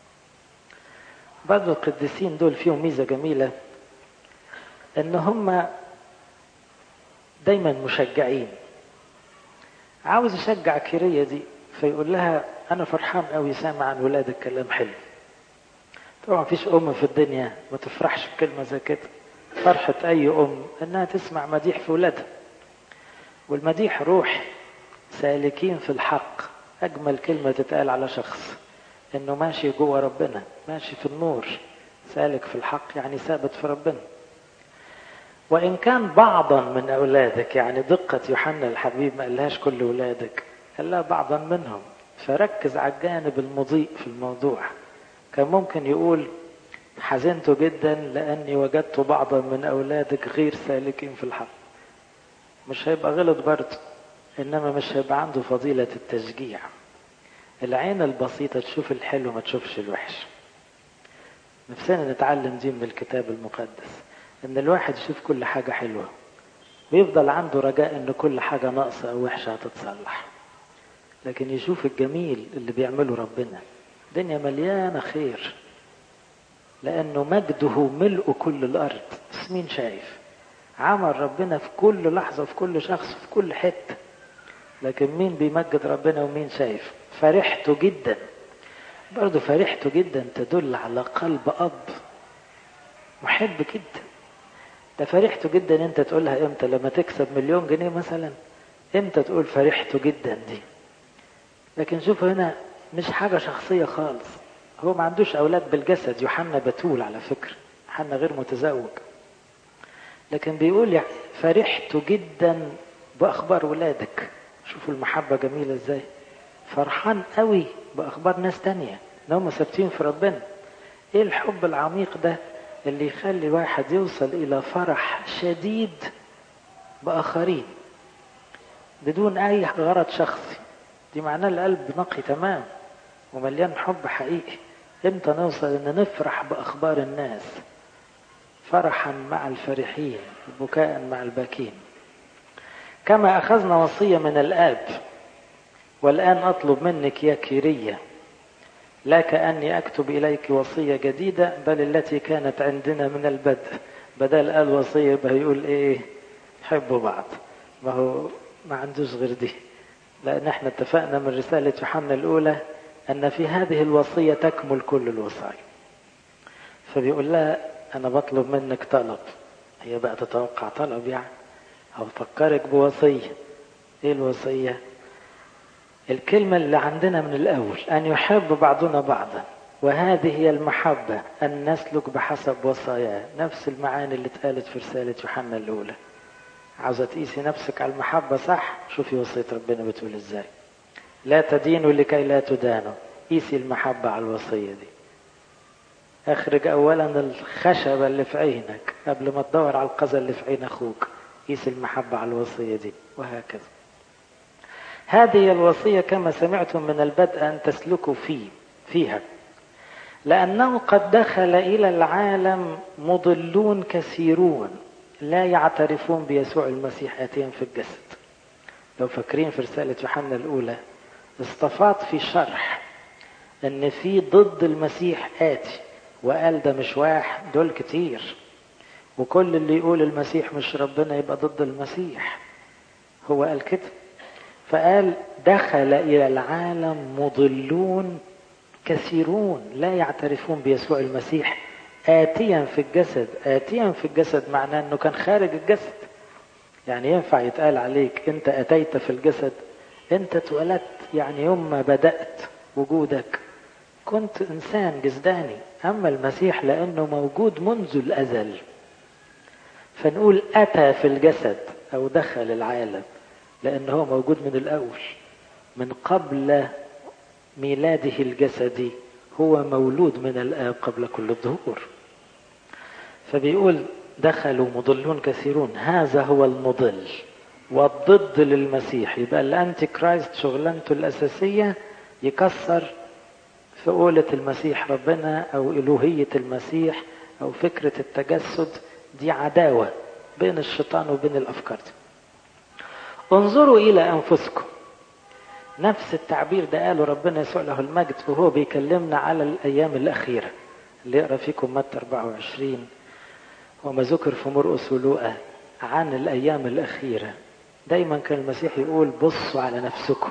A: برضو القديسين دول فيهم ميزة جميلة ان هم دايما مشجعين عاوز يشجع كيرية دي فيقول لها انا فرحان قوي سامع عن ولادك كلام حلو طبعا مفيش ام في الدنيا ما تفرحش بكلمة زي كده فرحة اي ام انها تسمع مديح في ولادها والمديح روح سالكين في الحق اجمل كلمة تتقال على شخص انه ماشي جوه ربنا ماشي في النور سالك في الحق يعني ثابت في ربنا وإن كان بعضا من أولادك يعني دقة يوحنا الحبيب ما قالهاش كل أولادك قال لها بعضا منهم فركز على الجانب المضيء في الموضوع كان ممكن يقول حزنت جدا لأني وجدت بعضا من أولادك غير سالكين في الحق مش هيبقى غلط برضه إنما مش هيبقى عنده فضيلة التشجيع العين البسيطة تشوف الحلو ما تشوفش الوحش نفسنا نتعلم دي من الكتاب المقدس ان الواحد يشوف كل حاجة حلوة ويفضل عنده رجاء ان كل حاجة ناقصة او وحشة هتتصلح لكن يشوف الجميل اللي بيعمله ربنا الدنيا مليانة خير لانه مجده ملء كل الارض بس مين شايف عمل ربنا في كل لحظة في كل شخص في كل حتة لكن مين بيمجد ربنا ومين شايف فرحت جدا برضه فرحت جدا تدل على قلب أب محب جدا ده فرحت جدا انت تقولها امتى لما تكسب مليون جنيه مثلا امتى تقول فرحت جدا دي لكن شوفوا هنا مش حاجة شخصية خالص هو ما عندوش أولاد بالجسد يوحنا بتول على فكرة يوحنا غير متزوج لكن بيقول يعني فرحت جدا بأخبار ولادك شوفوا المحبة جميلة ازاي فرحان قوي بأخبار ناس تانية ان هم ثابتين في ربنا ايه الحب العميق ده اللي يخلي واحد يوصل إلى فرح شديد بآخرين بدون أي غرض شخصي دي معناه القلب نقي تمام ومليان حب حقيقي امتى نوصل ان نفرح بأخبار الناس فرحا مع الفرحين بكاء مع الباكين كما أخذنا وصية من الآب والآن أطلب منك يا كيرية لا كأني أكتب إليك وصية جديدة بل التي كانت عندنا من البدء بدل قال وصية يبقى يقول إيه حبوا بعض ما هو ما عندوش غير دي لأن احنا اتفقنا من رسالة يوحنا الأولى أن في هذه الوصية تكمل كل الوصايا فبيقول لها أنا بطلب منك طلب هي بقى تتوقع طلب يعني أو فكرك بوصية إيه الوصية الكلمة اللي عندنا من الأول أن يحب بعضنا بعضا وهذه هي المحبة أن نسلك بحسب وصاياه نفس المعاني اللي اتقالت في رسالة يوحنا الأولى عاوزة تقيسي نفسك على المحبة صح شوفي وصية ربنا بتقول ازاي لا تدينوا لكي لا تدانوا قيسي المحبة على الوصية دي اخرج اولا الخشبة اللي في عينك قبل ما تدور على القذى اللي في عين اخوك قيس المحبة على الوصية دي وهكذا هذه الوصية كما سمعتم من البدء أن تسلكوا فيه فيها لأنه قد دخل إلى العالم مضلون كثيرون لا يعترفون بيسوع المسيح آتيا في الجسد لو فاكرين في رسالة يوحنا الأولى استفاض في شرح أن في ضد المسيح آتي وقال ده مش واحد دول كتير وكل اللي يقول المسيح مش ربنا يبقى ضد المسيح هو قال كده فقال دخل إلى العالم مضلون كثيرون لا يعترفون بيسوع المسيح آتيا في الجسد آتيا في الجسد معناه أنه كان خارج الجسد يعني ينفع يتقال عليك أنت أتيت في الجسد أنت اتولدت يعني يوم ما بدأت وجودك كنت إنسان جسداني أما المسيح لأنه موجود منذ الأزل فنقول أتى في الجسد أو دخل العالم لأنه هو موجود من الأول من قبل ميلاده الجسدي هو مولود من الآب قبل كل الظهور فبيقول دخلوا مضلون كثيرون هذا هو المضل والضد للمسيح يبقى الانتي كرايست شغلانته الأساسية يكسر في قولة المسيح ربنا أو إلوهية المسيح أو فكرة التجسد دي عداوة بين الشيطان وبين الأفكار دي انظروا إلى أنفسكم نفس التعبير ده قاله ربنا يسوع له المجد وهو بيكلمنا على الأيام الأخيرة اللي يقرأ فيكم متى 24 وما ذكر في مرقس ولوقا عن الأيام الأخيرة دايما كان المسيح يقول بصوا على نفسكم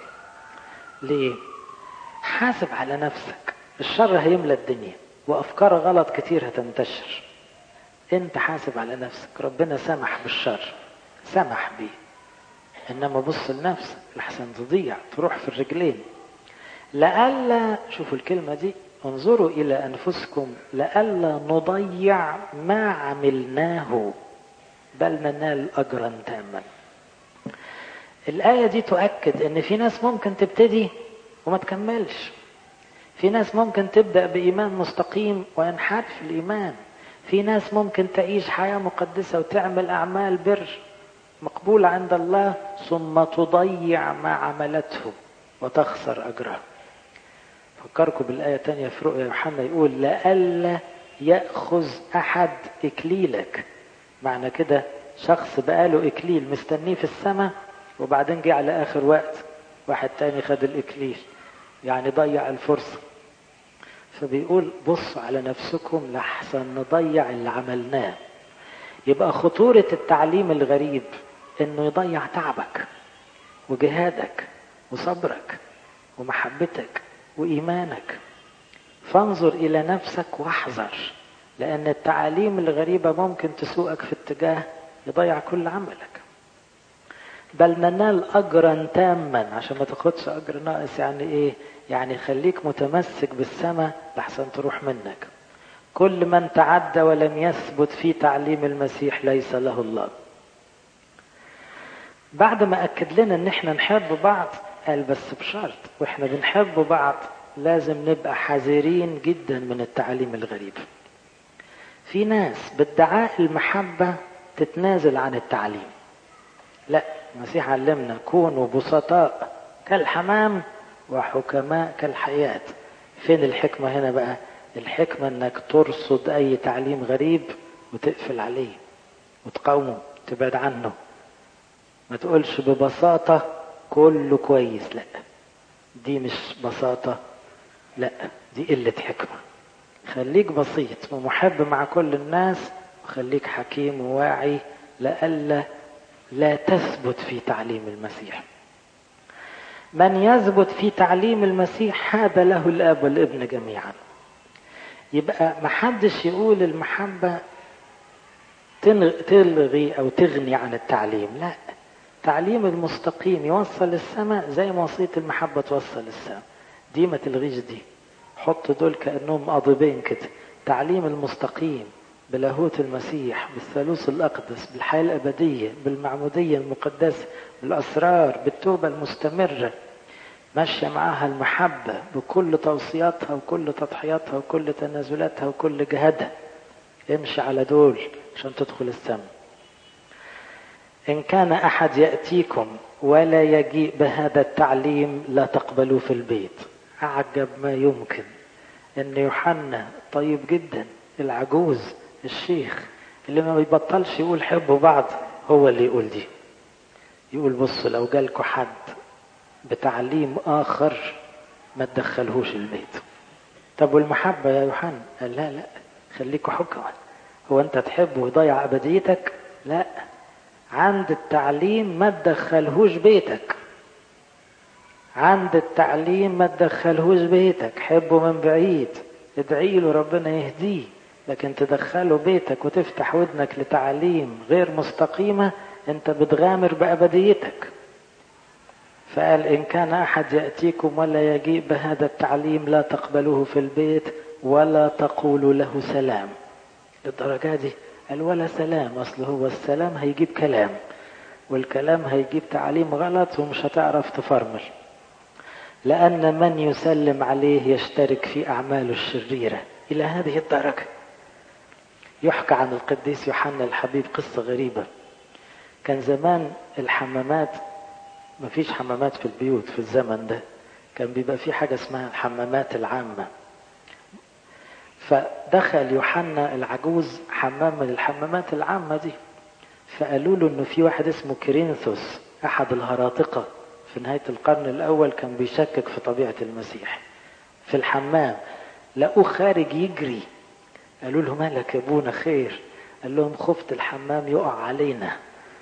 A: ليه؟ حاسب على نفسك الشر هيملى الدنيا وأفكار غلط كتير هتنتشر انت حاسب على نفسك ربنا سمح بالشر سمح بيه انما بص لنفسك لحسن تضيع تروح في الرجلين لئلا شوفوا الكلمة دي انظروا إلى أنفسكم لئلا نضيع ما عملناه بل ننال أجرا تاما الآية دي تؤكد أن في ناس ممكن تبتدي وما تكملش في ناس ممكن تبدأ بإيمان مستقيم وينحرف الإيمان في ناس ممكن تعيش حياة مقدسة وتعمل أعمال بر مقبولة عند الله ثم تضيع ما عملته وتخسر أجرها فكركم بالآية تانية في رؤيا يوحنا يقول لئلا يأخذ أحد إكليلك معنى كده شخص بقاله إكليل مستنيه في السماء وبعدين جه على آخر وقت واحد تاني خد الإكليل يعني ضيع الفرصة فبيقول بصوا على نفسكم لحسن نضيع اللي عملناه يبقى خطورة التعليم الغريب انه يضيع تعبك وجهادك وصبرك ومحبتك وإيمانك فانظر إلى نفسك واحذر لأن التعاليم الغريبة ممكن تسوقك في اتجاه يضيع كل عملك بل ننال أجرا تاما عشان ما تاخدش أجر ناقص يعني إيه يعني خليك متمسك بالسماء لحسن تروح منك كل من تعدى ولم يثبت في تعليم المسيح ليس له الله بعد ما أكد لنا إن إحنا نحب بعض قال بس بشرط وإحنا بنحب بعض لازم نبقى حذرين جدا من التعاليم الغريبة في ناس بادعاء المحبة تتنازل عن التعليم لا المسيح علمنا كونوا بسطاء كالحمام وحكماء كالحياة فين الحكمة هنا بقى الحكمة انك ترصد اي تعليم غريب وتقفل عليه وتقاومه تبعد عنه ما تقولش ببساطة كله كويس لا دي مش بساطة لا دي قلة حكمة خليك بسيط ومحب مع كل الناس وخليك حكيم وواعي لئلا لا تثبت في تعليم المسيح من يثبت في تعليم المسيح هذا له الاب والابن جميعا يبقى محدش يقول المحبة تلغي او تغني عن التعليم لا تعليم المستقيم يوصل للسماء زي ما وصية المحبة توصل للسماء دي ما تلغيش دي حط دول كأنهم قاضبين كده تعليم المستقيم بلاهوت المسيح بالثالوث الأقدس بالحياة الأبدية بالمعمودية المقدسة بالأسرار بالتوبة المستمرة ماشية معاها المحبة بكل توصياتها وكل تضحياتها وكل تنازلاتها وكل جهادها امشي على دول عشان تدخل السماء إن كان أحد يأتيكم ولا يجيء بهذا التعليم لا تقبلوا في البيت أعجب ما يمكن إن يوحنا طيب جدا العجوز الشيخ اللي ما بيبطلش يقول حبوا بعض هو اللي يقول دي يقول بصوا لو جالكوا حد بتعليم آخر ما تدخلهوش البيت طب والمحبة يا يوحنا قال لا لا خليكوا حكما هو أنت تحب ويضيع أبديتك لا عند التعليم ما تدخلهوش بيتك عند التعليم ما تدخلهوش بيتك حبه من بعيد ادعي له ربنا يهديه لكن تدخله بيتك وتفتح ودنك لتعليم غير مستقيمة انت بتغامر بأبديتك فقال إن كان أحد يأتيكم ولا يجيء بهذا التعليم لا تقبلوه في البيت ولا تقولوا له سلام للدرجة دي قال ولا سلام أصل هو السلام هيجيب كلام والكلام هيجيب تعليم غلط ومش هتعرف تفرمل لأن من يسلم عليه يشترك في أعماله الشريرة إلى هذه الدرجة يحكى عن القديس يوحنا الحبيب قصة غريبة كان زمان الحمامات ما فيش حمامات في البيوت في الزمن ده كان بيبقى في حاجة اسمها الحمامات العامة فدخل يوحنا العجوز حمام من الحمامات العامة دي فقالوا له انه في واحد اسمه كرينثوس احد الهراطقة في نهاية القرن الاول كان بيشكك في طبيعة المسيح في الحمام لقوه خارج يجري قالوا له مالك يا ابونا خير قال لهم خفت الحمام يقع علينا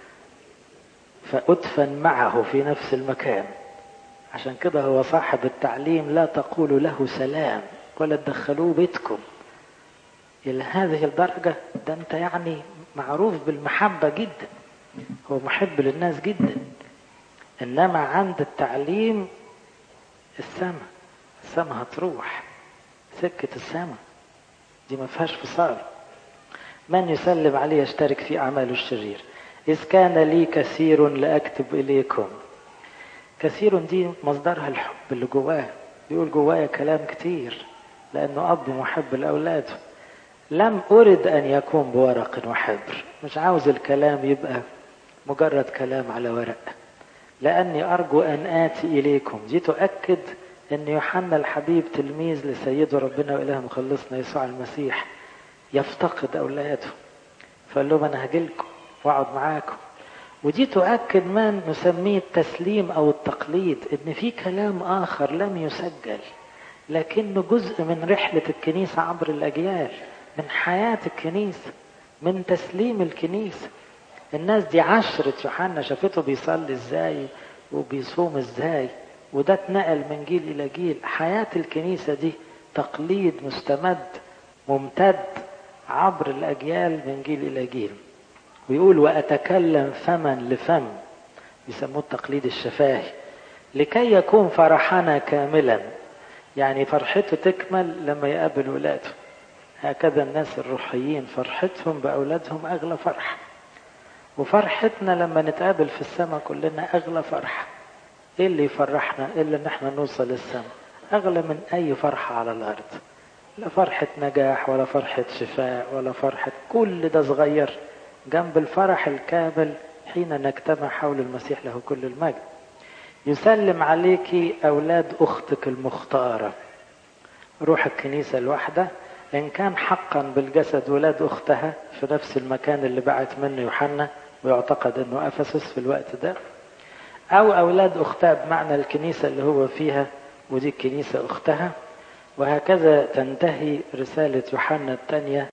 A: فأدفن معه في نفس المكان عشان كده هو صاحب التعليم لا تقولوا له سلام ولا تدخلوه بيتكم إلى هذه الدرجة ده أنت يعني معروف بالمحبة جدا هو محب للناس جدا إنما عند التعليم السماء السماء هتروح سكة السماء دي ما فيهاش فصال من يسلم عليه يشترك في أعماله الشرير إذ كان لي كثير لأكتب إليكم كثير دي مصدرها الحب اللي جواه بيقول جوايا كلام كتير لأنه أب محب لأولاده لم أرد أن يكون بورق وحبر مش عاوز الكلام يبقى مجرد كلام على ورق لأني أرجو أن آتي إليكم دي تؤكد أن يوحنا الحبيب تلميذ لسيده ربنا وإله مخلصنا يسوع المسيح يفتقد أولاده فقال لهم أنا هجيلكم وأقعد معاكم ودي تؤكد ما نسميه التسليم أو التقليد إن في كلام آخر لم يسجل لكنه جزء من رحلة الكنيسة عبر الأجيال من حياة الكنيسة من تسليم الكنيسة الناس دي عشرة يوحنا شافته بيصلي ازاي وبيصوم ازاي وده اتنقل من جيل الى جيل حياة الكنيسة دي تقليد مستمد ممتد عبر الاجيال من جيل الى جيل ويقول واتكلم فما لفم يسموه التقليد الشفاهي لكي يكون فرحنا كاملا يعني فرحته تكمل لما يقابل ولاده هكذا الناس الروحيين فرحتهم بأولادهم أغلى فرح وفرحتنا لما نتقابل في السماء كلنا أغلى فرح إيه اللي يفرحنا إلا إن احنا نوصل للسماء أغلى من أي فرحة على الأرض لا فرحة نجاح ولا فرحة شفاء ولا فرحة كل ده صغير جنب الفرح الكامل حين نجتمع حول المسيح له كل المجد يسلم عليك أولاد أختك المختارة روح الكنيسة الواحدة إن كان حقا بالجسد ولاد أختها في نفس المكان اللي بعت منه يوحنا ويعتقد أنه أفسس في الوقت ده أو أولاد أختها بمعنى الكنيسة اللي هو فيها ودي الكنيسة أختها وهكذا تنتهي رسالة يوحنا الثانية